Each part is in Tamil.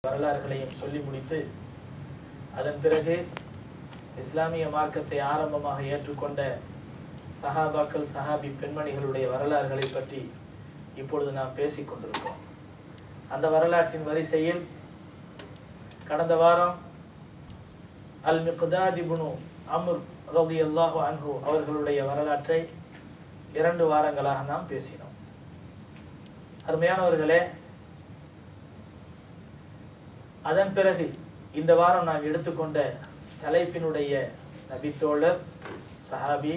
வரலாறுகளையும் சொல்லி முடித்து அதன் பிறகு இஸ்லாமிய மார்க்கத்தை ஆரம்பமாக ஏற்றுக்கொண்ட சஹாபாக்கள் சஹாபி பெண்மணிகளுடைய வரலாறுகளை பற்றி இப்பொழுது நாம் பேசிக் கொண்டிருக்கோம் அந்த வரலாற்றின் வரிசையில் கடந்த வாரம் அல் மிக்தாதிபுனு அமுர் ரவி அல்லாஹு அன்ஹு அவர்களுடைய வரலாற்றை இரண்டு வாரங்களாக நாம் பேசினோம் அருமையானவர்களே அதன் பிறகு இந்த வாரம் நாம் எடுத்துக்கொண்ட தலைப்பினுடைய நபித்தோழர் சஹாபி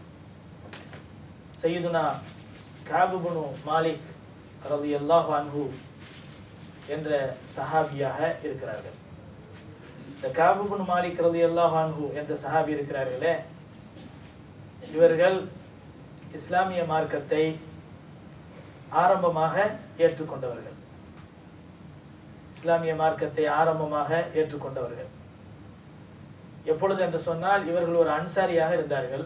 சையுதுனா காபுபுனு மாலிக் ரவி அல்லாஹு அன்ஹு என்ற சஹாபியாக இருக்கிறார்கள் இந்த காபுபுன் மாலிக் ரதி அல்லாஹ் அன்ஹு என்ற சஹாபி இருக்கிறார்களே இவர்கள் இஸ்லாமிய மார்க்கத்தை ஆரம்பமாக ஏற்றுக்கொண்டவர்கள் இஸ்லாமிய மார்க்கத்தை ஆரம்பமாக ஏற்றுக்கொண்டவர்கள் எப்பொழுது என்று சொன்னால் இவர்கள் ஒரு அன்சாரியாக இருந்தார்கள்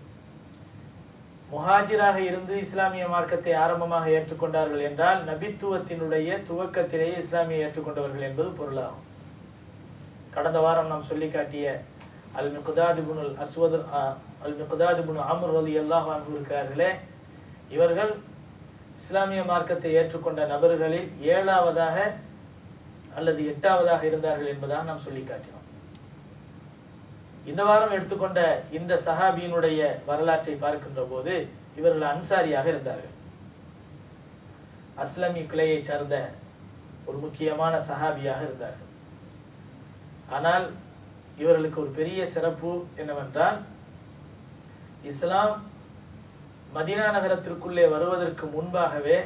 முஹாஜிராக இருந்து இஸ்லாமிய மார்க்கத்தை ஆரம்பமாக ஏற்றுக்கொண்டார்கள் என்றால் நபித்துவத்தினுடைய துவக்கத்திலேயே இஸ்லாமிய ஏற்றுக்கொண்டவர்கள் என்பது பொருளாகும் கடந்த வாரம் நாம் சொல்லி காட்டிய அல் மிகுதாதிபுனுல் அஸ்வத் அல் மிகுதாதிபுனு அமர் அலி அல்லாஹ் இருக்கிறார்களே இவர்கள் இஸ்லாமிய மார்க்கத்தை ஏற்றுக்கொண்ட நபர்களில் ஏழாவதாக அல்லது எட்டாவதாக இருந்தார்கள் என்பதாக நாம் சொல்லி காட்டினோம் இந்த வாரம் எடுத்துக்கொண்ட இந்த சஹாபியினுடைய வரலாற்றை பார்க்கின்ற போது இவர்கள் அன்சாரியாக இருந்தார்கள் அஸ்லமி கிளையை சார்ந்த ஒரு முக்கியமான சஹாபியாக இருந்தார்கள் ஆனால் இவர்களுக்கு ஒரு பெரிய சிறப்பு என்னவென்றால் இஸ்லாம் மதினா நகரத்திற்குள்ளே வருவதற்கு முன்பாகவே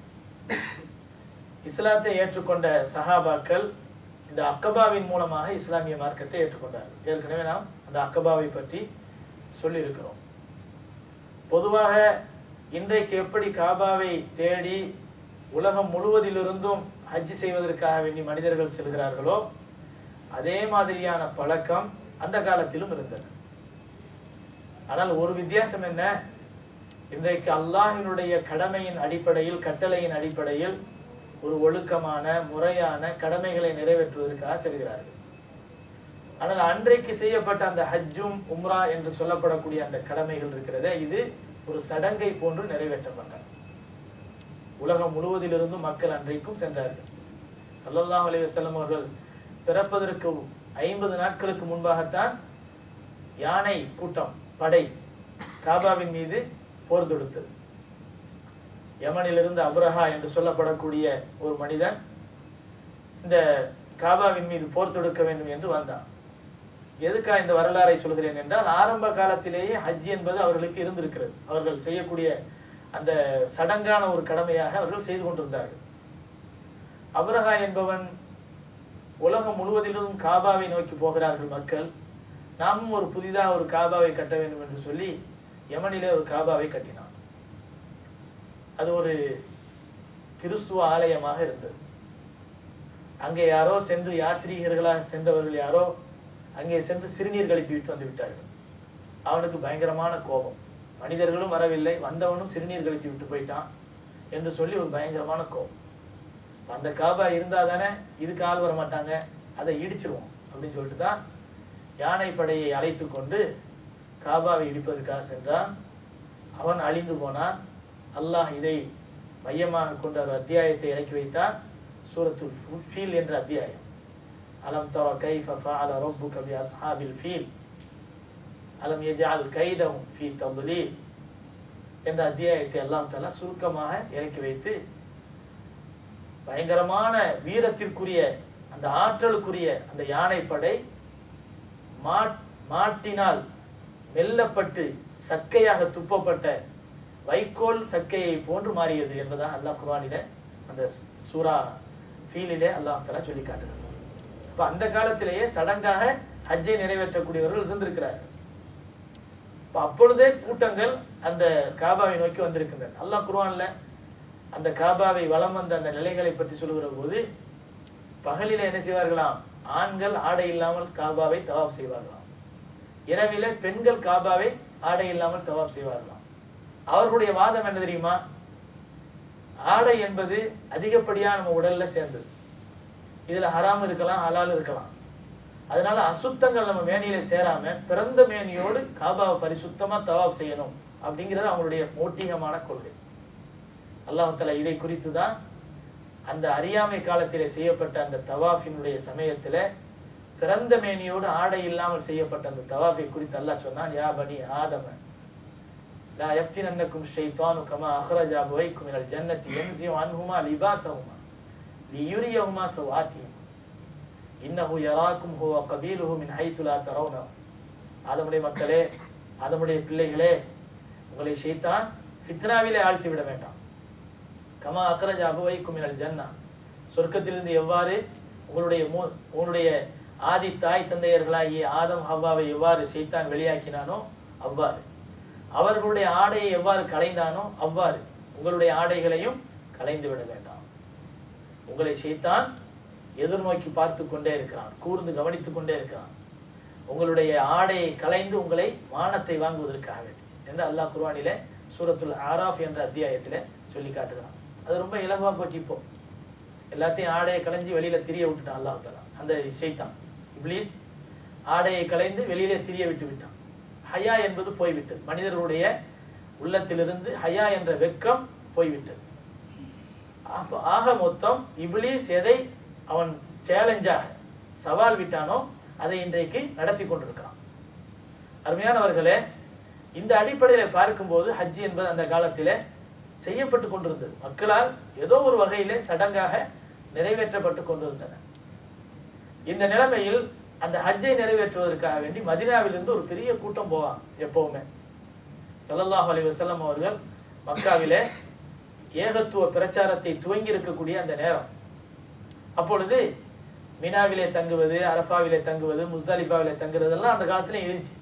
இஸ்லாத்தை ஏற்றுக்கொண்ட சஹாபாக்கள் இந்த அக்கபாவின் மூலமாக இஸ்லாமிய மார்க்கத்தை ஏற்றுக்கொண்டார்கள் ஏற்கனவே நாம் அந்த அக்கபாவை பற்றி சொல்லியிருக்கிறோம் பொதுவாக இன்றைக்கு எப்படி காபாவை தேடி உலகம் முழுவதிலிருந்தும் ஹஜ் செய்வதற்காக வேண்டி மனிதர்கள் செல்கிறார்களோ அதே மாதிரியான பழக்கம் அந்த காலத்திலும் இருந்தது ஆனால் ஒரு வித்தியாசம் என்ன இன்றைக்கு அல்லாஹினுடைய கடமையின் அடிப்படையில் கட்டளையின் அடிப்படையில் ஒரு ஒழுக்கமான முறையான கடமைகளை நிறைவேற்றுவதற்காக செல்கிறார்கள் ஆனால் அன்றைக்கு செய்யப்பட்ட அந்த ஹஜ்ஜும் உம்ரா என்று சொல்லப்படக்கூடிய அந்த கடமைகள் இருக்கிறதே இது ஒரு சடங்கை போன்று நிறைவேற்றப்பட்டன உலகம் முழுவதிலிருந்தும் மக்கள் அன்றைக்கும் சென்றார்கள் சல்லல்லாஹ் அலைஹி வஸல்லம் அவர்கள் பிறப்பதற்கு ஐம்பது நாட்களுக்கு முன்பாகத்தான் யானை கூட்டம் படை காபாவின் மீது போர் தொடுத்தது யமனிலிருந்து அப்ரஹா என்று சொல்லப்படக்கூடிய ஒரு மனிதன் இந்த காபாவின் மீது போர் தொடுக்க வேண்டும் என்று வந்தான் எதுக்கா இந்த வரலாறை சொல்கிறேன் என்றால் ஆரம்ப காலத்திலேயே ஹஜ் என்பது அவர்களுக்கு இருந்திருக்கிறது அவர்கள் செய்யக்கூடிய அந்த சடங்கான ஒரு கடமையாக அவர்கள் செய்து கொண்டிருந்தார்கள் அப்ரஹா என்பவன் உலகம் முழுவதிலும் காபாவை நோக்கி போகிறார்கள் மக்கள் நாமும் ஒரு புதிதாக ஒரு காபாவை கட்ட வேண்டும் என்று சொல்லி யமனிலே ஒரு காபாவை கட்டினான் அது ஒரு கிறிஸ்துவ ஆலயமாக இருந்தது அங்கே யாரோ சென்று யாத்ரீகர்களாக சென்றவர்கள் யாரோ அங்கே சென்று சிறுநீர் கழித்து விட்டு வந்து விட்டார்கள் அவனுக்கு பயங்கரமான கோபம் மனிதர்களும் வரவில்லை வந்தவனும் சிறுநீர் கழித்து விட்டு போயிட்டான் என்று சொல்லி ஒரு பயங்கரமான கோபம் அந்த காபா இருந்தால் தானே இதுக்கு ஆள் வர மாட்டாங்க அதை இடிச்சிருவோம் அப்படின்னு சொல்லிட்டு தான் யானை படையை அழைத்து கொண்டு காபாவை இடிப்பதற்காக சென்றான் அவன் அழிந்து போனான் அல்லாஹ் இதை மையமாக கொண்ட ஒரு அத்தியாயத்தை இறக்கி வைத்தான் சூரத்துல் ஃபீல் என்ற அத்தியாயம் அலம் தர கைஃப ஃபஅல ரப்புக பி அஸ்ஹாபில் ஃபீல் அலம் யஜ்அல் கைதஹும் ஃபீ தضلீல் என்ற அத்தியாயத்தை எல்லாம் தஆலா சுருக்கமாக இறக்கி வைத்து பயங்கரமான வீரத்திற்குரிய அந்த ஆற்றலுக்குரிய அந்த யானைப்படை மாட் மாட்டினால் மெல்லப்பட்டு சக்கையாக துப்பப்பட்ட வைக்கோல் சக்கையை போன்று மாறியது என்பதாக அல்லாஹ் குர்ஆனிலே அந்த சூரா ஃபீலிலே அல்லாஹ் தலா சொல்லி காட்டுகிறார் இப்போ அந்த காலத்திலேயே சடங்காக ஹஜ்ஜை நிறைவேற்றக்கூடியவர்கள் இருந்திருக்கிறார்கள் இப்போ அப்பொழுதே கூட்டங்கள் அந்த காபாவை நோக்கி வந்திருக்கின்றன அல்லாஹ் குர்ஆன்ல அந்த காபாவை வலம் வந்த அந்த நிலைகளை பற்றி சொல்லுகிற போது பகலில் என்ன செய்வார்களாம் ஆண்கள் ஆடை இல்லாமல் காபாவை தவாப் செய்வார்களாம் இரவில பெண்கள் காபாவை ஆடை இல்லாமல் தவாப் செய்வார்களாம் அவர்களுடைய வாதம் என்ன தெரியுமா ஆடை என்பது அதிகப்படியா நம்ம உடல்ல சேர்ந்தது இதுல ஹராம் இருக்கலாம் ஹலால் இருக்கலாம் அதனால அசுத்தங்கள் நம்ம மேனியில சேராம பிறந்த மேனியோடு காபாவை பரிசுத்தமா தவாப் செய்யணும் அப்படிங்கிறது அவங்களுடைய மோட்டிகமான கொள்கை அல்லாஹ் தஆலா இதை குறித்து தான் அந்த அறியாமை காலத்திலே செய்யப்பட்ட அந்த தவாஃபினுடைய சமயத்துல பிறந்த மேனியோடு ஆடை இல்லாமல் செய்யப்பட்ட அந்த தவாஃபை குறித்து அல்லாஹ் சொன்னான் யா பனி ஆதம லா யஃப்தினன்னக்கும் ஷைத்தானு கமா அஹ்ரஜ அபவைக்கும் மினல் ஜன்னத்தி யன்ஸியு அன்ஹுமா லிபாஸஹுமா லியுரியஹுமா சவாத்திஹிமா இன்னஹு யராக்கும் ஹுவ கபீலுஹு மின் ஹைத்து லா தரவுனஹு ஆதமுடைய மக்களே ஆதமுடைய பிள்ளைகளே உங்களை ஷைத்தான் ஃபித்னாவிலே ஆழ்த்தி விட வேண்டாம் கமா அக்ரஜ அபவைக்கும் மினல் ஜன்னா சொர்க்கத்திலிருந்து எவ்வாறு உங்களுடைய மூ உங்களுடைய ஆதி தாய் தந்தையர்களாகிய ஆதம் ஹவ்வாவை எவ்வாறு ஷைத்தான் வெளியாக்கினானோ அவ்வாறு அவர்களுடைய ஆடையை எவ்வாறு களைந்தானோ அவ்வாறு உங்களுடைய ஆடைகளையும் களைந்து விட வேண்டாம் உங்களை ஷைத்தான் எதிர்நோக்கி பார்த்து கொண்டே இருக்கிறான் கூர்ந்து கவனித்துக் கொண்டே இருக்கிறான் உங்களுடைய ஆடையை களைந்து உங்களை வானத்தை வாங்குவதற்காக வேண்டி என்று அல்லாஹ் குர்ஆனிலே சூரத்துல் ஆராஃப் என்ற அத்தியாயத்திலே சொல்லி காட்டுகிறான் அது ரொம்ப இலகுவா போச்சு இப்போ எல்லாத்தையும் ஆடையை களைஞ்சு வெளியில திரிய விட்டுட்டான் அல்லாஹ் தஆலா அந்த ஷைத்தான் இப்லீஸ் ஆடையை களைந்து வெளியிலே திரிய விட்டு விட்டான் ஹயா என்பது போய்விட்டது மனிதர்களுடைய உள்ளத்திலிருந்து ஹயா என்ற வெக்கம் போய்விட்டது அப்ப ஆக மொத்தம் இப்லீஸ் எதை அவன் சேலஞ்சாக சவால் விட்டானோ அதை இன்றைக்கு நடத்தி கொண்டிருக்கிறான் அருமையானவர்களே இந்த அடிப்படையில பார்க்கும்போது ஹஜ் என்பது அந்த காலத்திலே செய்யப்பட்டு கொண்டிருந்தது மக்களால் ஏதோ ஒரு வகையிலே சடங்காக நிறைவேற்றப்பட்டு கொண்டிருந்தன இந்த நிலைமையில் அந்த ஹஜ்ஜை நிறைவேற்றுவதற்காக வேண்டி மதினாவிலிருந்து ஒரு பெரிய கூட்டம் போவாங்க எப்பவுமே ஸல்லல்லாஹு அலைஹி வஸல்லம் அவர்கள் மக்காவிலே ஏகத்துவ பிரச்சாரத்தை துவங்கி இருக்கக்கூடிய அந்த நேரம் அப்பொழுது மினாவிலே தங்குவது அரஃபாவிலே தங்குவது முஸ்தலிஃபாவிலே தங்குறதெல்லாம் அந்த காலத்துல இருந்துச்சு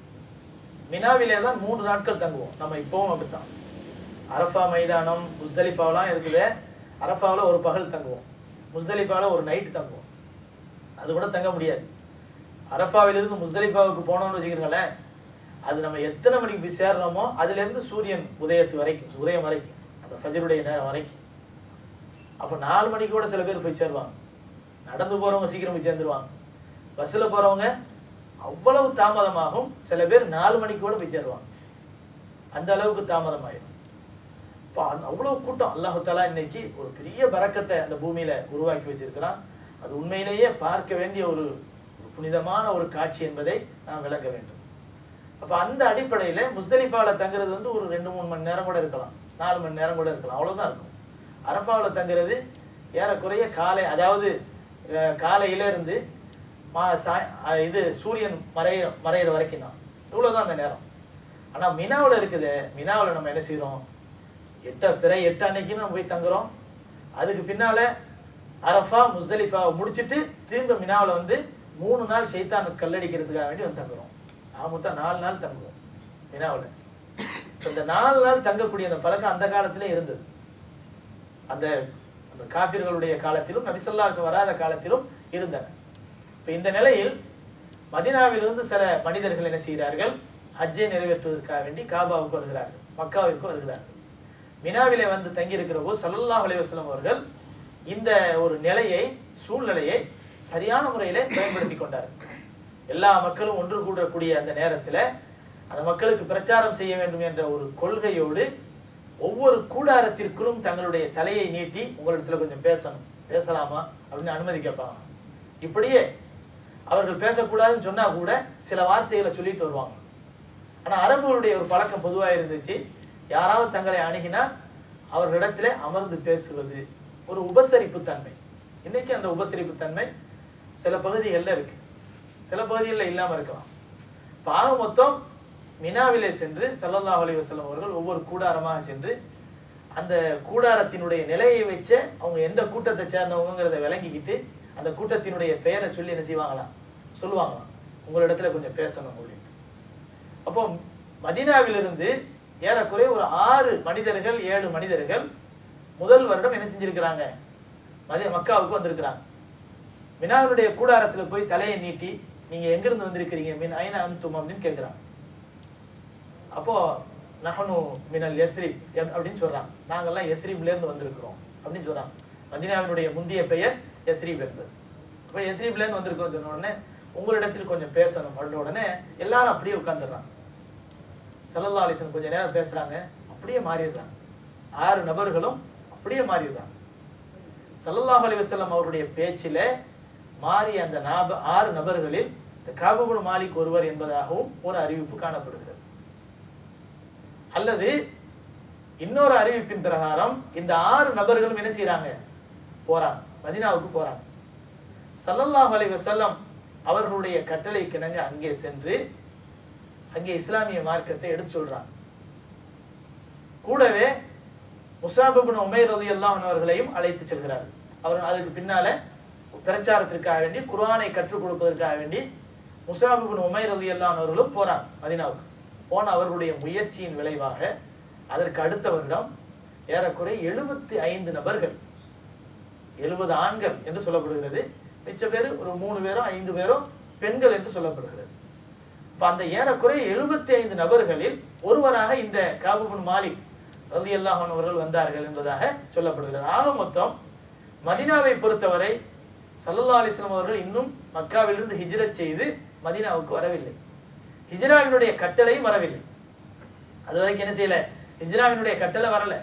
மினாவிலே தான் மூன்று நாட்கள் தங்குவோம் நம்ம இப்பவும் அப்படித்தான் அரஃபா மைதானம் முஸ்தலிஃபாவெல்லாம் இருக்குது அரஃபாவில் ஒரு பகல் தங்குவோம் முஸ்தலிஃபாவில் ஒரு நைட்டு தங்குவோம் அது கூட தங்க முடியாது அரஃபாவிலிருந்து முஸ்தலிஃபாவுக்கு போனோம்னு வச்சுக்கிறீங்களேன் அது நம்ம எத்தனை மணிக்கு போய் சேர்றோமோ அதுலேருந்து சூரியன் உதயத்து வரைக்கும் உதயம் வரைக்கும் அந்த ஃபஜருடைய நேரம் வரைக்கும் அப்போ நாலு மணிக்கு கூட சில பேர் போய் சேருவாங்க நடந்து போகிறவங்க சீக்கிரம் போய் சேர்ந்துருவாங்க பஸ்ஸில் போகிறவங்க அவ்வளவு தாமதமாகும் சில பேர் நாலு மணிக்கு கூட போய் சேருவாங்க அந்த அளவுக்கு தாமதமாயிரும் இப்போ அந்த அவ்வளோ கூட்டம் அல்லாஹு தஆலா இன்னைக்கு ஒரு பெரிய பறக்கத்தை அந்த பூமியில உருவாக்கி வச்சிருக்கிறான் அது உண்மையிலேயே பார்க்க வேண்டிய ஒரு ஒரு புனிதமான ஒரு காட்சி என்பதை நாம் விளங்க வேண்டும் அப்போ அந்த அடிப்படையில முஸ்தலிஃபாவில் தங்குறது வந்து ஒரு ரெண்டு மூணு மணி நேரம் கூட இருக்கலாம் நாலு மணி நேரம் கூட இருக்கலாம் அவ்வளவுதான் இருக்கும் அரஃபாவில் தங்குறது ஏறக்குறைய காலை அதாவது அஹ், காலையில இருந்து மா சாய் அஹ், இது சூரியன் மறைய மறையிற வரைக்கும் தான் இவ்வளவுதான் அந்த நேரம் ஆனா மினாவுல இருக்குது மினாவுல நம்ம என்ன செய்றோம் எட்ட பிற எட்டு அன்னைக்கு நம்ம போய் தங்குறோம் அதுக்கு பின்னால அரஃபா முஸ்தலிஃபா முடிச்சிட்டு திரும்ப மினாவுல வந்து மூணு நாள் ஷைத்தானுக்கு கல்லடிக்கிறதுக்காக வேண்டி வந்து தங்குறோம் ஆக மொத்தம் நாலு நாள் தங்குவோம் மினாவுல இப்ப இந்த நாலு நாள் தங்கக்கூடிய அந்த பழக்கம் அந்த காலத்திலே இருந்தது அந்த அந்த காஃபிர்களுடைய காலத்திலும் நபிசல்லாஸ் வராத காலத்திலும் இருந்தன இப்ப இந்த நிலையில் மதினாவிலிருந்து சில மனிதர்கள் என்ன செய்கிறார்கள் ஹஜ்ஜை நிறைவேற்றுவதற்காக வேண்டி காபாவுக்கு வருகிறார்கள் மக்காவிற்கு வருகிறார்கள் மினாவிலே வந்து தங்கியிருக்கிற போது ஸல்லல்லாஹு அலைஹி வஸல்லம் அவர்கள் இந்த ஒரு நிலையை சூழ்நிலையை சரியான முறையிலே பயன்படுத்தி கொண்டார்கள் எல்லா மக்களும் ஒன்று கூடக்கூடிய அந்த நேரத்துல அந்த மக்களுக்கு பிரச்சாரம் செய்ய வேண்டும் என்ற ஒரு கொள்கையோடு ஒவ்வொரு கூடாரத்திற்குள்ளும் தங்களுடைய தலையை நீட்டி உங்களிடத்துல கொஞ்சம் பேசணும் பேசலாமா அப்படின்னு அனுமதி கேட்பாங்க இப்படியே அவர்கள் பேசக்கூடாதுன்னு சொன்னா கூட சில வார்த்தைகளை சொல்லிட்டு வருவாங்க ஆனா அரபுகளுடைய ஒரு பழக்கம் பொதுவா இருந்துச்சு யாராவது தங்களை அணுகினால் அவர்களிடத்திலே அமர்ந்து பேசுவது ஒரு உபசரிப்பு தன்மை இன்னைக்கு அந்த உபசரிப்பு தன்மை சில பகுதிகளில் இருக்கு சில பகுதிகளில் இல்லாம இருக்கலாம் இப்ப ஆக மொத்தம் மினாவிலே சென்று ஸல்லல்லாஹு அலைஹி வஸல்லம் அவர்கள் ஒவ்வொரு கூடாரமாக சென்று அந்த கூடாரத்தினுடைய நிலையை வச்சு அவங்க எந்த கூட்டத்தை சேர்ந்தவங்கிறத விளங்கிக்கிட்டு அந்த கூட்டத்தினுடைய பெயரை சொல்லி என்ன செய்வாங்களாம் சொல்லுவாங்களாம் உங்களிடத்துல கொஞ்சம் பேசணும் அப்படின்னு அப்போ மதீனாவிலிருந்து ஏறக்குறைய ஒரு ஆறு மனிதர்கள் ஏழு மனிதர்கள் முதல் வருடம் என்ன செஞ்சிருக்கிறாங்க மதி மக்காவுக்கு வந்திருக்கிறாங்க மினாவினுடைய கூடாரத்துல போய் தலையை நீட்டி நீங்க எங்கிருந்து வந்திருக்கிறீங்க மின் ஐனா அந்தும் அப்படின்னு கேட்குறாங்க அப்போ நஹனு மினல் எஸ்ரிப் எம் அப்படின்னு சொல்றாங்க நாங்கெல்லாம் எஸ்ரிப்ல இருந்து வந்திருக்கிறோம் அப்படின்னு சொல்றாங்க மதினாவினுடைய முந்தைய பெயர் எஸ்ரீப் என்பது அப்போ எஸ்ரீப்லேருந்து வந்திருக்கோம் சொன்ன உடனே உங்களிடத்தில் கொஞ்சம் பேசணும் அப்படின்ன உடனே எல்லாரும் அப்படியே உட்காந்துடுறாங்க சல்லல்லா அலிசன் கொஞ்ச நேரம் பேசுறாங்க அப்படியே மாறிடுறாங்க ஆறு நபர்களும் அப்படியே மாறிடுறாங்க சல்லல்லாஹு அலைஹி வஸல்லம் அவருடைய பேச்சில மாறிய அந்த நாப ஆறு நபர்களில் இந்த காபுபுல் மாலிக் ஒருவர் என்பதாகவும் ஒரு அறிவிப்பு காணப்படுகிறது அல்லது இன்னொரு அறிவிப்பின் பிரகாரம் இந்த ஆறு நபர்களும் என்ன செய்றாங்க போறாங்க மதீனாவுக்கு போறாங்க சல்லல்லாஹு அலைஹி வஸல்லம் அவர்களுடைய கட்டளைக்கு இணங்க அங்கே சென்று அங்கே இஸ்லாமிய மார்க்கத்தை எடுத்து சொல்றாங்க கூடவே முசாபிபின் உமைர் ரலியல்லாஹு அன்ஹு அவர்களையும் அழைத்து செல்கிறார்கள் அவர் அதுக்கு பின்னால பிரச்சாரத்திற்காக வேண்டி குர்ஆனை கற்றுக் கொடுப்பதற்காக வேண்டி முசாபிபின் உமைர் ரலியல்லாஹு அன்ஹு அவர்களும் போறாங்க மதீனாவுக்கு போன அவர்களுடைய முயற்சியின் விளைவாக அதற்கு அடுத்த வருடம் ஏறக்குறை எழுபத்தி ஐந்து நபர்கள் எழுபது ஆண்கள் என்று சொல்லப்படுகிறது மிச்ச பேர் ஒரு மூணு பேரோ ஐந்து பேரோ பெண்கள் என்று சொல்லப்படுகிறது இப்ப அந்த ஏறக்குறை எழுபத்தி ஐந்து நபர்களில் ஒருவராக இந்த காபுபுன் மாலிக் ரலியல்லாஹு அன்ஹு அவர்கள் வந்தார்கள் என்பதாக சொல்லப்படுகிறது ஆக மொத்தம் மதீனாவை பொறுத்தவரை சல்லல்லா அலிஸ்லாம் அவர்கள் இன்னும் மக்காவிலிருந்து ஹிஜ்ரத் செய்து மதீனாவுக்கு வரவில்லை ஹிஜ்ராவினுடைய கட்டளையும் வரவில்லை அது வரைக்கும் என்ன செய்யல ஹிஜ்ராவினுடைய கட்டளை வரல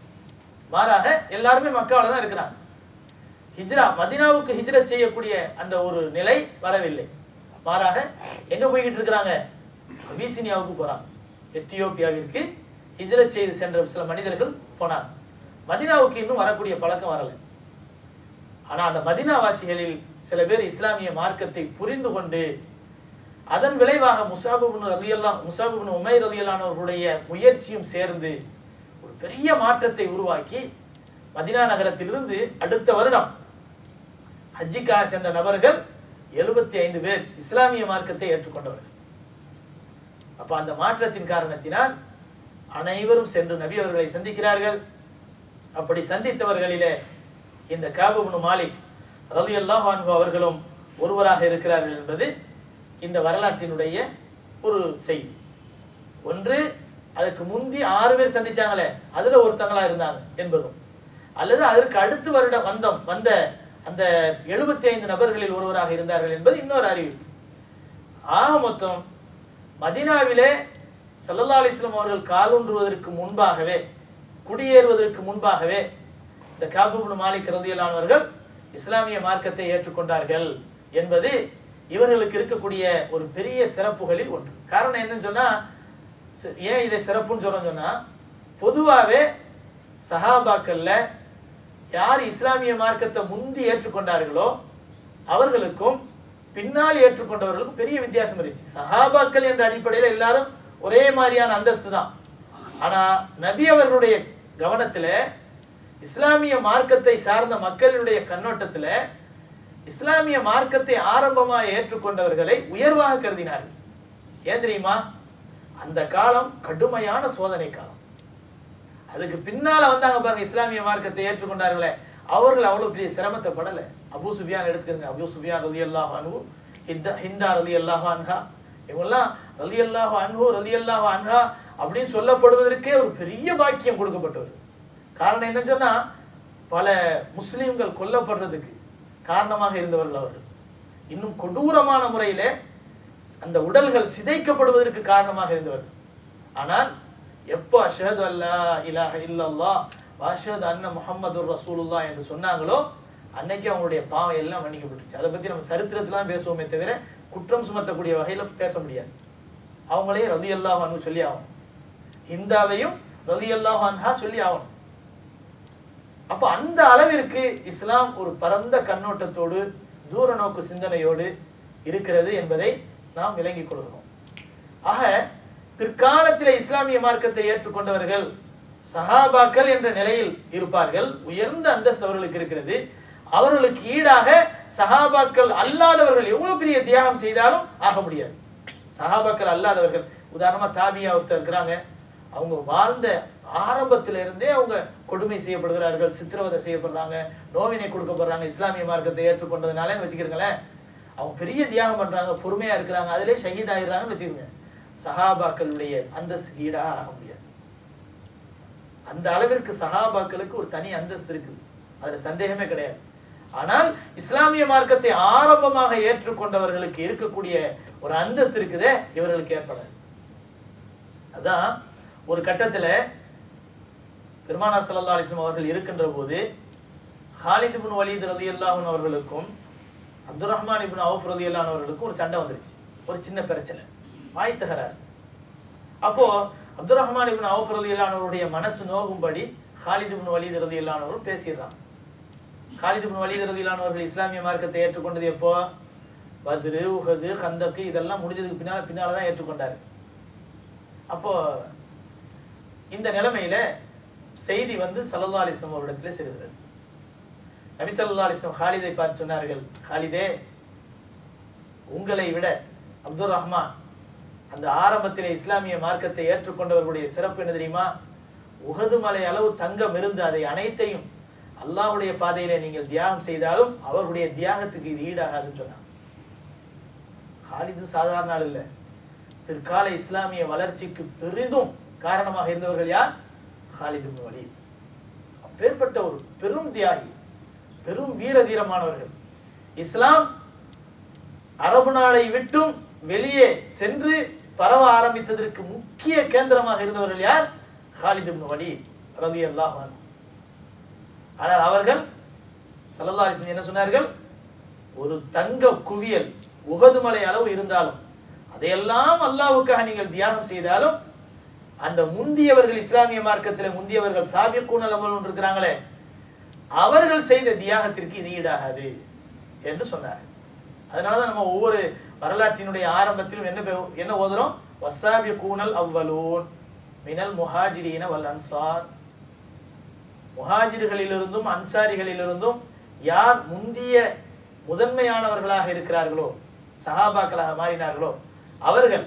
மாறாக எல்லாருமே மக்காவில் தான் இருக்கிறாங்க ஹிஜ்ரா மதீனாவுக்கு ஹிஜ்ரத் செய்யக்கூடிய அந்த ஒரு நிலை வரவில்லை மாறாக எங்க போய்கிட்டு இருக்கிறாங்க அபிசினியாவுக்கு போறாங்க எத்தியோப்பியாவிற்கு ஹிஜ்ரத் செய்து சென்ற சில மனிதர்கள் போனாங்க மதீனாவுக்கு இன்னும் வரக்கூடிய பழக்கம் வரல ஆனா அந்த மதீனாவாசிகளில் சில பேர் இஸ்லாமிய மார்க்கத்தை புரிந்து கொண்டு அதன் விளைவாக முசாபுபின் ரலியல்லா முசாபுபின் உமைர் ரலியல்லானவர்களுடைய முயற்சியும் சேர்ந்து ஒரு பெரிய மாற்றத்தை உருவாக்கி மதினா நகரத்திலிருந்து அடுத்த வருடம் ஹஜ்ஜிக்காக சென்ற நபர்கள் எழுபத்தி ஐந்து பேர் இஸ்லாமிய மார்க்கத்தை ஏற்றுக்கொண்டவர்கள் அப்ப அந்த மாற்றத்தின் காரணத்தினால் அனைவரும் சென்று நபி அவர்களை சந்திக்கிறார்கள் அப்படி சந்தித்தவர்களிலே இந்த காபுபுனு மாலிக் ரலியல்லாஹு அன்ஹு அவர்களும் ஒருவராக இருக்கிறார்கள் என்பது இந்த வரலாற்றினுடைய ஒரு செய்தி ஒன்று அதுக்கு முந்தி ஆறு பேர் சந்திச்சாங்களே அதுல ஒருத்தங்களா இருந்தாங்க என்பதும் அல்லது அதற்கு அடுத்து வருடம் வந்தம் வந்த அந்த எழுபத்தி ஐந்து நபர்களில் ஒருவராக இருந்தார்கள் என்பது இன்னொரு அறிவிப்பு ஆக மொத்தம் மதீனாவிலே சல்லல்லா அலிஸ்லாம் அவர்கள் காலூன்றுவதற்கு முன்பாகவே குடியேறுவதற்கு முன்பாகவே இந்த காபுபுன் மாலிக் ரதியலானவர்கள் இஸ்லாமிய மார்க்கத்தை ஏற்றுக்கொண்டார்கள் என்பது இவர்களுக்கு இருக்கக்கூடிய ஒரு பெரிய சிறப்புகளில் ஒன்று காரணம் என்னன்னு சொன்னா சி- ஏன் இதை சிறப்புன்னு சொல்றோம் சொன்னா பொதுவாகவே சஹாபாக்கள்ல யார் இஸ்லாமிய மார்க்கத்தை முந்தி ஏற்றுக்கொண்டார்களோ அவர்களுக்கும் பின்னால் ஏற்றுக்கொண்டவர்களுக்கும் பெரிய வித்தியாசம் இருந்துச்சு சஹாபாக்கள் என்ற அடிப்படையில் எல்லாரும் ஒரே மாதிரியான அந்தஸ்து தான் ஆனா நபி அவர்களுடைய கவனத்துல இஸ்லாமிய மார்க்கத்தை சார்ந்த மக்களினுடைய கண்ணோட்டத்துல இஸ்லாமிய மார்க்கத்தை ஆரம்பமா ஏற்றுக்கொண்டவர்களை உயர்வாக கருதினார்கள் ஏன் தெரியுமா அந்த காலம் கடுமையான சோதனை காலம் அதுக்கு பின்னால வந்தாங்க பாருங்க இஸ்லாமிய மார்க்கத்தை ஏற்றுக்கொண்டார்களே அவர்கள் அவ்வளவு பெரிய சிரமத்தை படல அபூ சுஃபியான் எடுத்துக்கிறங்க அபூ சுஃபியான் ரலி அல்லாஹ் அன்ஹு ஹிந்தா ஹிந்தா ரலி அல்லாஹ் அன்ஹா இவங்கெல்லாம் ரலி அல்லாஹ் அன்ஹு ரலி அல்லாஹ் அன்ஹா அப்படின்னு சொல்லப்படுவதற்கே ஒரு பெரிய பாக்கியம் கொடுக்கப்பட்டவர் காரணம் என்னன்னு சொன்னா பல முஸ்லிம்கள் கொல்லப்படுறதுக்கு காரணமாக இருந்தவர்கள் அவர்கள் இன்னும் கொடூரமான முறையிலே அந்த உடல்கள் சிதைக்கப்படுவதற்கு காரணமாக இருந்தவர்கள் ஆனால் எப்போ அஷஹது அல்லா இலாஹ இல்லல்லாஹ் வாஷஹது அன்ன முஹம்மதுர் ரசூலுல்லாஹ் என்று சொன்னாங்களோ அன்னைக்கு அவங்களுடைய பாவம் எல்லாம் மன்னிக்கப்பட்டுச்சு அதை பத்தி நம்ம சரித்திரத்துல தான் பேசுவோமே தவிர குற்றம் சுமத்தக்கூடிய வகையில பேச முடியாது அவங்களையும் ரதி அல்லாஹ் அனு சொல்லி ஆகணும் ஹிந்தாவையும் ரதி அல்லாஹ் அன்ஹா சொல்லி ஆகணும் அப்ப அந்த அளவிற்கு இஸ்லாம் ஒரு பரந்த கண்ணோட்டத்தோடு தூர நோக்கு சிந்தனையோடு இருக்கிறது என்பதை நாம் விளங்கிக் கொள்கிறோம் ஆக பிற்காலத்தில் இஸ்லாமிய மார்க்கத்தை ஏற்றுக்கொண்டவர்கள் சஹாபாக்கள் என்ற நிலையில் இருப்பார்கள் உயர்ந்த அந்தஸ்து அவர்களுக்கு இருக்கிறது அவர்களுக்கு ஈடாக சஹாபாக்கள் அல்லாதவர்கள் எவ்வளவு பெரிய தியாகம் செய்தாலும் ஆக முடியாது சஹாபாக்கள் அல்லாதவர்கள் உதாரணமா தாபியா ஒருத்தர் இருக்கிறாங்க அவங்க வாழ்ந்த ஆரம்பத்தில இருந்தே அவங்க கொடுமை செய்யப்படுகிறார்கள் சித்திரவதை செய்யப்படுறாங்க நோவினை கொடுக்கப்படுறாங்க இஸ்லாமிய மார்க்கத்தை ஏற்றுக்கொண்டதுனால வச்சுக்கிறீங்களேன் அவங்க பெரிய தியாகம் பண்றாங்க பொறுமையா இருக்கிறாங்க அதிலே ஷஹீத் ஆகிடுறாங்கன்னு வச்சுக்கோங்க சஹாபாக்களுடைய அந்தஸ்து ஈடாக ஆக முடியாது அந்த அளவிற்கு சஹாபாக்களுக்கு ஒரு தனி அந்தஸ்து இருக்குது அதுல சந்தேகமே கிடையாது ஆனால் இஸ்லாமிய மார்க்கத்தை ஆரம்பமாக ஏற்றுக்கொண்டவர்களுக்கு இருக்கக்கூடிய ஒரு அந்தஸ்து இருக்குதே இவர்களுக்கு ஏற்படாது அதான் ஒரு கட்டத்துல பெருமானார் ஸல்லல்லாஹு அலைஹி வஸல்லம் அவர்கள் இருக்கின்ற போது ஹாலித் இப்னு வலீத் ரலியல்லாஹு அன்ஹு அவர்களுக்கும் அப்துல் ரஹ்மான் இப்னு அவுஃப் ரலியல்லாஹு அன்ஹு அவர்களுக்கும் ஒரு சண்டை வந்துருச்சு ஒரு சின்ன பிரச்சனை வாய் தகராறு அப்போ அப்துல் ரஹ்மான் இப்னு அவுஃப் ரலியல்லாஹு அன்ஹு அவருடைய மனசு நோகும்படி ஹாலித் இப்னு வலீத் ரலியல்லாஹு அன்ஹு அவர்கள் பேசிடுறான் ஹாலித் இப்னு வலீத் ரலியல்லாஹு அன்ஹு அவர்கள் இஸ்லாமிய மார்க்கத்தை ஏற்றுக்கொண்டது எப்போ பத்ரு உஹது கந்தக்கு இதெல்லாம் முடிஞ்சதுக்கு பின்னால பின்னால தான் ஏற்றுக்கொண்டாரு அப்போ இந்த நிலைமையில செய்தி வந்து சல்லல்லா அலிஸ்லாம் அவரிடத்துல செல்கிறது நபி ஸல்லல்லாஹு அலைஹி வஸல்லம் ஹாலிதை பார்த்து சொன்னார்கள் ஹாலிதே உங்களை விட அப்துல் ரஹ்மான் அந்த ஆரம்பத்திலே இஸ்லாமிய மார்க்கத்தை ஏற்றுக்கொண்டவர்களுடைய சிறப்பு என்ன தெரியுமா உஹது மலை அளவு தங்கம் இருந்து அதை அனைத்தையும் அல்லாஹ்வுடைய பாதையிலே நீங்கள் தியாகம் செய்தாலும் அவர்களுடைய தியாகத்துக்கு இது ஈடாகாதுன்னு சொன்னாங்க ஹாலிது சாதாரண ஆள் இல்லை பிற்கால இஸ்லாமிய வளர்ச்சிக்கு பெரிதும் காரணமாக இருந்தவர்கள் யார் ஹாலித் இப்னு வலீத் அப்பேற்பட்ட ஒரு பெரும் தியாகி பெரும் வீர தீரமானவர்கள் இஸ்லாம் அரபு நாடை விட்டும் வெளியே சென்று பரவ ஆரம்பித்ததற்கு முக்கிய கேந்திரமாக இருந்தவர்கள் யார் ஹாலித் இப்னு வலீத் ரலியல்லாஹு அன்ஹு ஆனால் அவர்கள் ஸல்லல்லாஹு அலைஹி வஸல்லம் என்ன சொன்னார்கள் ஒரு தங்க குவியல் உகது மலை அளவு இருந்தாலும் அதையெல்லாம் அல்லாஹ்வுக்காக நீங்கள் தியாகம் செய்தாலும் அந்த முந்தியவர்கள் இஸ்லாமிய மார்க்கத்தில் முந்தியவர்கள் சாபியக்கூனல் அமல் இருக்கிறாங்களே அவர்கள் செய்த தியாகத்திற்கு இது ஈடாகாது என்று சொன்னார் அதனாலதான் நம்ம ஒவ்வொரு வரலாற்றினுடைய ஆரம்பத்திலும் என்ன பே- என்ன ஓதுறோம் வசாபிய கூனல் அவ்வலூன் மினல் முஹாஜிரீன வல் அன்சார் முஹாஜிர்களிலிருந்தும் அன்சாரிகளிலிருந்தும் யார் முந்திய முதன்மையானவர்களாக இருக்கிறார்களோ சஹாபாக்களாக மாறினார்களோ அவர்கள்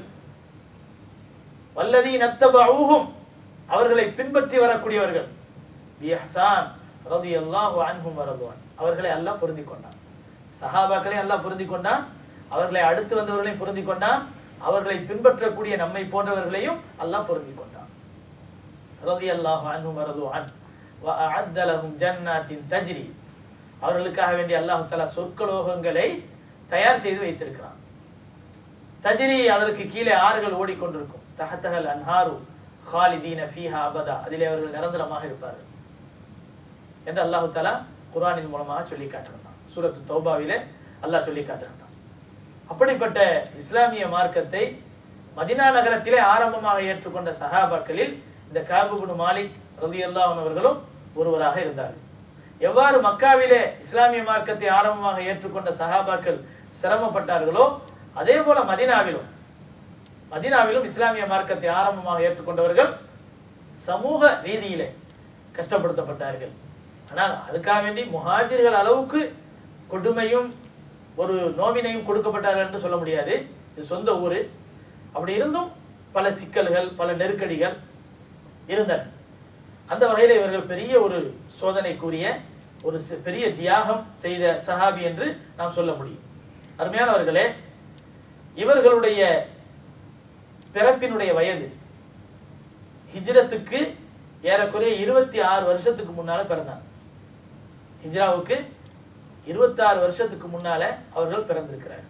வல்லதி நத்தபூஹும் அவர்களை பின்பற்றி வரக்கூடியவர்கள் பிஹ்சான் ரலியல்லாஹு அன்ஹும் வரதுவான் அவர்களை அல்லாஹ் பொருந்தி கொண்டான் சஹாபாக்களை அல்லாஹ் பொருந்தி கொண்டான் அவர்களை அடுத்து வந்தவர்களையும் பொருந்தி கொண்டான் அவர்களை பின்பற்றக்கூடிய நம்மை போன்றவர்களையும் அல்லாஹ் பொருந்தி கொண்டான் ரலியல்லாஹு அன்ஹும் வரதுவான் وأعد لهم جنات تجري அவர்களுக்காக வேண்டிய அல்லாஹ் தஆலா சொர்க்கலோகங்களை தயார் செய்து வைத்திருக்கிறான் தஜ்ரி அதற்கு கீழே ஆறுகள் ஓடிக்கொண்டிருக்கும் தஹத்தஹல் அன்ஹாரு ஹாலிதீன ஃபீஹா அபதா அதிலே அவர்கள் நிரந்தரமாக இருப்பார்கள் என்று அல்லாஹ் தஆலா குர்ஆனின் மூலமாக சொல்லி காட்டுகிறான் சூரத்து தௌபாவிலே அல்லாஹ் சொல்லி காட்டுகிறான் அப்படிப்பட்ட இஸ்லாமிய மார்க்கத்தை மதினா நகரத்திலே ஆரம்பமாக ஏற்றுக்கொண்ட சஹாபாக்களில் இந்த காபுபுன் மாலிக் ரலியல்லாஹு அன்ஹு அவர்களும் ஒருவராக இருந்தார்கள் எவ்வாறு மக்காவிலே இஸ்லாமிய மார்க்கத்தை ஆரம்பமாக ஏற்றுக்கொண்ட சஹாபாக்கள் சிரமப்பட்டார்களோ அதே போல மதினாவிலும் மதினாவிலும் இஸ்லாமிய மார்க்கத்தை ஆரம்பமாக ஏற்றுக்கொண்டவர்கள் சமூக ரீதியிலே கஷ்டப்படுத்தப்பட்டார்கள் ஆனால் அதுக்காக வேண்டி முஹாஜிர்கள் அளவுக்கு கொடுமையும் ஒரு நோவினையும் கொடுக்கப்பட்டார்கள் என்று சொல்ல முடியாது இது சொந்த ஊர் அப்படி இருந்தும் பல சிக்கல்கள் பல நெருக்கடிகள் இருந்தன அந்த வகையில் இவர்கள் பெரிய ஒரு சோதனைக்குரிய ஒரு சி- பெரிய தியாகம் செய்த சஹாபி என்று நாம் சொல்ல முடியும் அருமையானவர்களே இவர்களுடைய பிறப்பினுடைய வயது ஹிஜ்ரத்துக்கு ஏறக்குறைய இருபத்தி ஆறு வருஷத்துக்கு முன்னால பிறந்தாங்க ஹிஜ்ராவுக்கு இருபத்தாறு வருஷத்துக்கு முன்னால அவர்கள் பிறந்திருக்கிறார்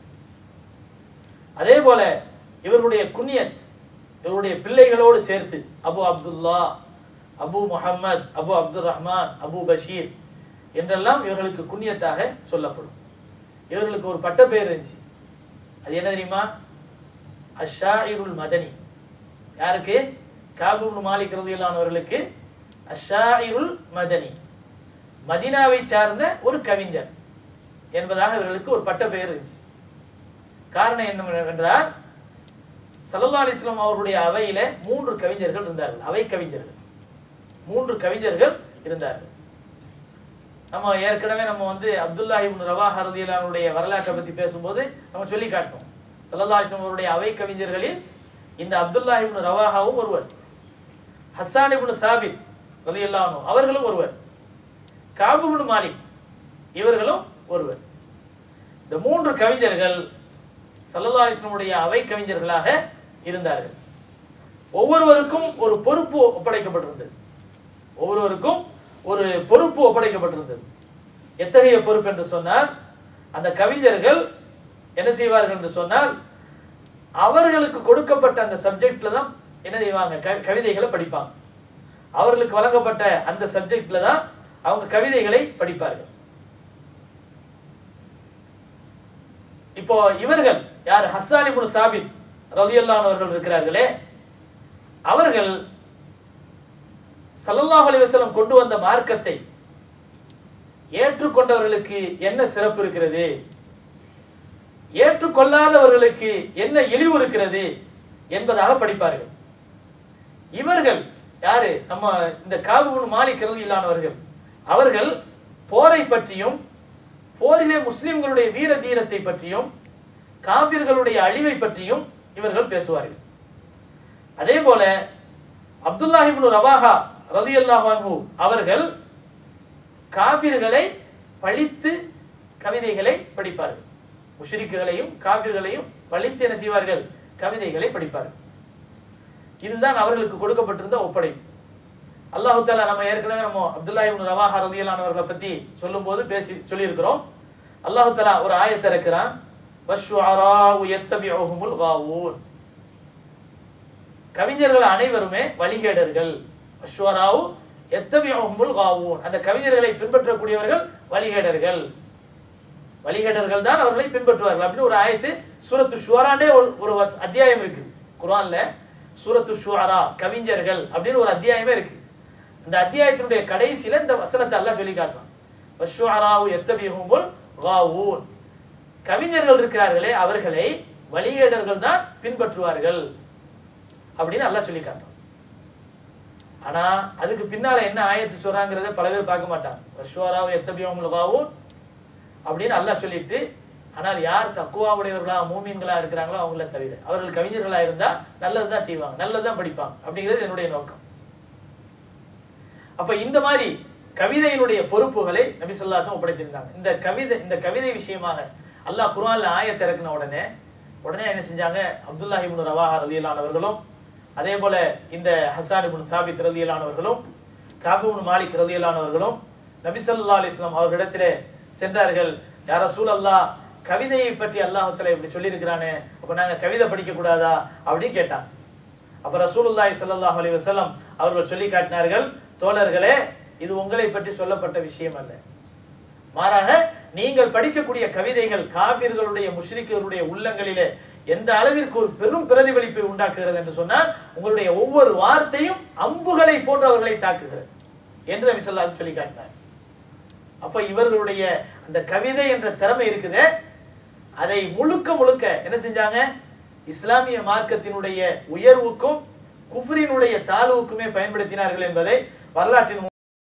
அதே போல இவருடைய குன்யத் இவருடைய பிள்ளைகளோடு சேர்த்து அபு அப்துல்லா அபு முஹம்மத் அபு அப்துல் ரஹ்மான் அபு பஷீர் என்றெல்லாம் இவர்களுக்கு குன்யத்தாக சொல்லப்படும் இவர்களுக்கு ஒரு பட்ட பெயர் இருந்துச்சு அது என்ன தெரியுமா அஷாயிருல் மதனி யாருக்கு காபுல் மாலிக் ரலியல்லானவர்களுக்கு அஷாயிருல் மதனி மதினாவை சார்ந்த ஒரு கவிஞர் என்பதாக இவர்களுக்கு ஒரு பட்ட பெயர் இருந்துச்சு காரணம் என்னவென்றால் சல்லல்லா அலிஸ்லாம் அவருடைய அவையில மூன்று கவிஞர்கள் இருந்தார்கள் அவை கவிஞர்கள் மூன்று கவிஞர்கள் இருந்தார்கள் நம்ம ஏற்கனவே நம்ம வந்து அப்துல்லா இப்னு ரவாஹா ரலியல்லாஹுடைய வரலாற்றை பத்தி பேசும்போது நம்ம சொல்லி காட்டணும் சல்லல்லா அலிஸ்லாம் அவருடைய அவை கவிஞர்களில் இந்த அப்துல்லா இப்னு ரவாஹாவும் ஒருவர் ஹஸ்ஸான் இப்னு சாபித் ரலியல்லாஹு அன்ஹு அவர்களும் ஒருவர் காபு இப்னு மாலிக் இவர்களும் ஒருவர் இந்த மூன்று கவிஞர்கள் சல்லல்லா அலிஸ்லமுடைய அவை கவிஞர்களாக இருந்தார்கள் ஒவ்வொருவருக்கும் ஒரு பொறுப்பு ஒப்படைக்கப்பட்டிருந்தது ஒவ்வொருவருக்கும் ஒரு பொறுப்பு ஒப்படைக்கப்பட்டிருந்தது எத்தகைய பொறுப்பு என்று சொன்னால் அந்த கவிஞர்கள் என்ன செய்வார்கள் என்று சொன்னால் அவர்களுக்கு கொடுக்கப்பட்ட அந்த சப்ஜெக்ட்ல தான் என்ன செய்வாங்க க- கவிதைகளை படிப்பாங்க அவர்களுக்கு வழங்கப்பட்ட அந்த சப்ஜெக்ட்ல தான் அவங்க கவிதைகளை படிப்பார்கள் இப்போ இவர்கள் யார் ஹஸ்ஸான் இப்னு சாபித் ரலியல்லாஹு அவர்கள் இருக்கிறார்களே அவர்கள் ஸல்லல்லாஹு அலைஹி வஸல்லம் கொண்டு வந்த மார்க்கத்தை ஏற்றுக்கொண்டவர்களுக்கு என்ன சிறப்பு இருக்கிறது ஏற்றுக்கொள்ளாதவர்களுக்கு என்ன இழிவு இருக்கிறது என்பதாக படிப்பார்கள் இவர்கள் யாரு நம்ம இந்த காபுன் மாலிக் ரலியல்லானவர்கள் அவர்கள் போரை பற்றியும் போரிலே முஸ்லிம்களுடைய வீர தீரத்தை பற்றியும் காபிர்களுடைய அழிவை பற்றியும் இவர்கள் பேசுவார்கள் அதே போல அப்துல்லாஹ் இப்னு ரவாஹா ரலியல்லாஹு அன்ஹு அவர்கள் காபிர்களை பழித்து கவிதைகளை படிப்பார்கள் முஷ்ரிக்குகளையும் காபிர்களையும் பழித்து என்ன செய்வார்கள் கவிதைகளை படிப்பார்கள் இதுதான் அவர்களுக்கு கொடுக்கப்பட்டிருந்த ஒப்படைப்பு அல்லாஹு தாலா நம்ம ஏற்கனவே நம்ம அப்துல்லா இப்னு ரவாஹா ரலியல்லாஹு அவர்களை பத்தி சொல்லும்போது பேசி சொல்லியிருக்கிறோம் அல்லாஹு தாலா ஒரு ஆயத்தை இருக்கிறான் வஷ்ஷுஅராஉ யத்தபிஉஹுமுல் காவூன் கவிஞர்கள் அனைவருமே வழிகேடர்கள் அஸ்வராவு எத்தபியுல் காவூன் அந்த கவிஞர்களை பின்பற்றக்கூடியவர்கள் வழிகேடர்கள் வழிகேடர்கள் தான் அவர்களை பின்பற்றுவார்கள் அப்படின்னு ஒரு ஆயத்து சூரத்து ஷுவராண்டே ஒரு ஒரு வஸ்- அத்தியாயம் இருக்கு குர்ஆன்ல சூரத்து ஷுவரா கவிஞர்கள் அப்படின்னு ஒரு அத்தியாயமே இருக்கு அந்த அத்தியாயத்தினுடைய கடைசியில இந்த வசனத்தை அல்லாஹ் சொல்லி காட்டுறான் வஷ்ஷுஅராவு எத்தபியுல் காவூன் கவிஞர்கள் இருக்கிறார்களே அவர்களை வழிகேடர்கள் தான் பின்பற்றுவார்கள் அப்படின்னு அல்லாஹ் சொல்லி காட்டுறான் ஆனா அதுக்கு பின்னால என்ன ஆயத்து சொல்றாங்கிறத பல பேர் பார்க்க மாட்டாங்க வஷ்வராவும் எத்தபியவங்களுக்காகவும் அப்படின்னு அல்லாஹ் சொல்லிட்டு ஆனால் யார் தக்குவா உடையவர்களா மூமீன்களா இருக்கிறாங்களோ அவங்கள தவிர அவர்கள் கவிஞர்களா இருந்தா நல்லதுதான் செய்வாங்க நல்லதுதான் படிப்பாங்க அப்படிங்கிறது என்னுடைய நோக்கம் அப்ப இந்த மாதிரி கவிதையினுடைய பொறுப்புகளை நபி சொல்லாசம் ஒப்படைத்திருந்தாங்க இந்த கவிதை இந்த கவிதை விஷயமாக அல்லாஹ் குர்ஆன்ல ஆயத்தை இறக்குன உடனே உடனே என்ன செஞ்சாங்க அப்துல்லாஹ் இப்னு ரவாஹா ரலியல்லானவர்களும் அதே போல இந்த ஹசான் இப்னு சாபித் ரலியல்லானவர்களும் காபு இப்னு மாலிக் ரலியல்லானவர்களும் நபி ஸல்லல்லாஹு அலைஹி வஸல்லம் அவர்களிடத்திலே சென்றார்கள் யார அல்லாஹ் கவிதையை பற்றி அல்லாஹ்வுத்தஆலா இப்படி சொல்லியிருக்கிறானே அப்ப நாங்க கவிதை படிக்க கூடாதா அப்படின்னு கேட்டாங்க அப்ப ரசூலுல்லாஹி ஸல்லல்லாஹு அலைஹி வஸல்லம் அவர்கள் சொல்லி காட்டினார்கள் தோழர்களே இது உங்களை பற்றி சொல்லப்பட்ட விஷயம் அல்ல மாறாக நீங்கள் படிக்கக்கூடிய கவிதைகள் காவிர்களுடைய முஷ்ரிக்கர்களுடைய உள்ளங்களிலே எந்த அளவிற்கு ஒரு பெரும் பிரதிபலிப்பை உண்டாக்குகிறது என்று சொன்னால் உங்களுடைய ஒவ்வொரு வார்த்தையும் அம்புகளை போன்றவர்களை தாக்குகிறது என்று நபி ஸல்லல்லாஹு அலைஹி வஸல்லம் சொல்லி காட்டினார் அப்ப இவர்களுடைய அந்த கவிதை என்ற திறமை இருக்குதே அதை முழுக்க முழுக்க என்ன செஞ்சாங்க இஸ்லாமிய மார்க்கத்தினுடைய உயர்வுக்கும் குஃப்ரினுடைய தாழ்வுக்குமே பயன்படுத்தினார்கள் என்பதை வரலாற்றின்